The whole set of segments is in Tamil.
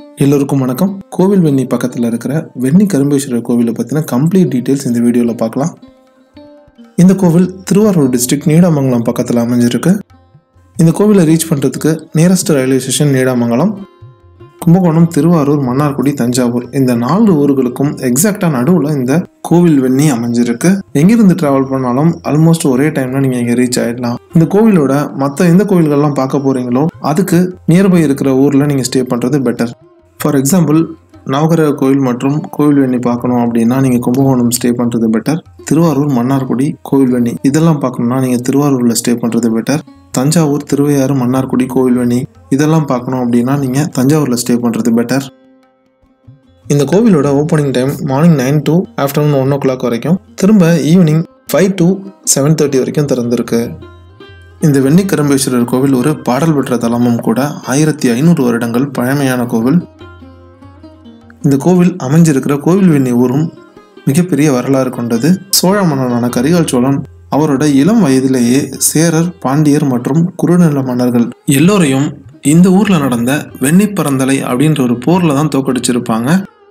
எல்லோருக்கும் வணக்கம் கோவில் வெண்ணி பக்கத்தில் இருக்கிற வெண்ணி கரும்பேஸ்வரர் கோவிலை பற்றின கம்ப்ளீட் டீட்டெயில்ஸ் இந்த வீடியோவில் பார்க்கலாம் இந்த கோவில் திருவாரூர் டிஸ்ட்ரிக்ட் நீடாமங்கலம் பக்கத்தில் அமைஞ்சிருக்கு இந்த கோவிலை ரீச் பண்ணுறதுக்கு nearest railway station Needamangalam Kumbakonam Thiruvarur Mannargudi Thanjavur இந்த நாலு ஊர்களுக்கும் எக்ஸாக்டா நடுவில் இந்த கோவில் வெண்ணி அமைஞ்சிருக்கு எங்கிருந்து டிராவல் பண்ணாலும் ஆல்மோஸ்ட் ஒரே டைம்ல நீங்க இங்க ரீச் ஆயிடலாம் இந்த கோவிலோட மற்ற எந்த கோவில்கள்லாம் பார்க்க போறீங்களோ அதுக்கு நியர்பை இருக்கிற ஊர்ல நீங்க ஸ்டே பண்றது பெட்டர் ஃபார் எக்ஸாம்பிள் நவகிரக கோயில் மற்றும் கோவில் வெண்ணி பார்க்கணும் அப்படின்னா நீங்கள் கும்பகோணம் ஸ்டே பண்ணுறது பெட்டர் திருவாரூர் மன்னார்குடி கோவில் வெண்ணி இதெல்லாம் பார்க்கணும்னா நீங்கள் திருவாரூரில் ஸ்டே பண்ணுறது பெட்டர் தஞ்சாவூர் திருவையாறு மன்னார்குடி கோவில் வெண்ணி இதெல்லாம் பார்க்கணும் அப்படின்னா நீங்கள் தஞ்சாவூரில் ஸ்டே பண்ணுறது பெட்டர் இந்த கோவிலோட opening time morning nine to afternoon one o'clock வரைக்கும் திரும்ப evening five to seven thirty வரைக்கும் திறந்திருக்கு இந்த வெண்ணிக்கரம்பேஸ்வரர் கோவில் ஒரு பாடல் பெற்ற தலமும் கூட ஆயிரத்தி ஐநூறு வருடங்கள் பழமையான கோவில் இந்த கோவில் அமைஞ்சிருக்கிற கோவில் வெண்ணி ஊரும் மிகப்பெரிய வரலாறு கொண்டது சோழ மன்னனான கரிகால் சோழன் அவரோட இளம் வயதிலேயே சேரர் பாண்டியர் மற்றும் குறுநில மன்னர்கள் எல்லோரையும் இந்த ஊர்ல நடந்த வெண்ணிப்பரந்தலை அப்படின்ற ஒரு போர்ல தான் தோக்கடிச்சிருப்பாங்க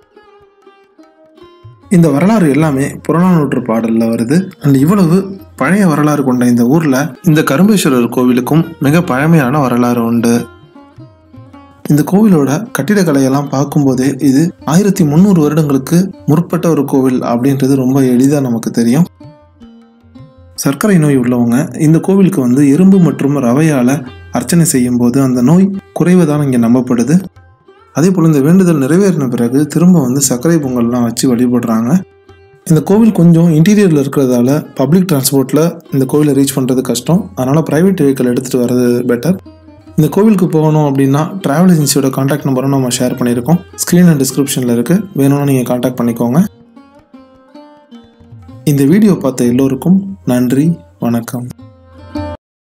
இந்த வரலாறு எல்லாமே புறநானூற்று பாடல்ல வருது அண்ட் இவ்வளவு பழைய வரலாறு கொண்ட இந்த ஊர்ல இந்த கரும்பேஸ்வரர் கோவிலுக்கும் மிக பழமையான வரலாறு உண்டு இந்த கோவிலோட கட்டிடக்கலையெல்லாம் பார்க்கும்போதே இது ஆயிரத்தி முந்நூறு வருடங்களுக்கு முற்பட்ட ஒரு கோவில் அப்படின்றது ரொம்ப எளிதாக நமக்கு தெரியும் சர்க்கரை நோய் உள்ளவங்க இந்த கோவிலுக்கு வந்து எறும்பு மற்றும் ரவையால் அர்ச்சனை செய்யும் போது அந்த நோய் குறைவதால் இங்கே நம்பப்படுது அதே போல் இந்த வேண்டுதல் நிறைவேறின பிறகு திரும்ப வந்து சர்க்கரை பொங்கல்லாம் வச்சு வழிபடுறாங்க இந்த கோவில் கொஞ்சம் இன்டீரியரில் இருக்கிறதால பப்ளிக் டிரான்ஸ்போர்ட்டில் இந்த கோவிலை ரீச் பண்ணுறது கஷ்டம் அதனால் ப்ரைவேட் வெஹிக்கிள் எடுத்துகிட்டு வர்றது பெட்டர் இந்த கோவிலுக்கு போகணும் அப்படின்னா ட்ராவல் ஏஜென்சியோட காண்டாக்ட் நம்பரும் நம்ம ஷேர் பண்ணியிருக்கோம் ஸ்க்ரீன் அண்ட் டிஸ்கிரிப்ஷனில் இருக்குது வேணும்னா நீங்கள் காண்டாக்ட் பண்ணிக்கோங்க இந்த வீடியோ பார்த்த எல்லோருக்கும் நன்றி வணக்கம்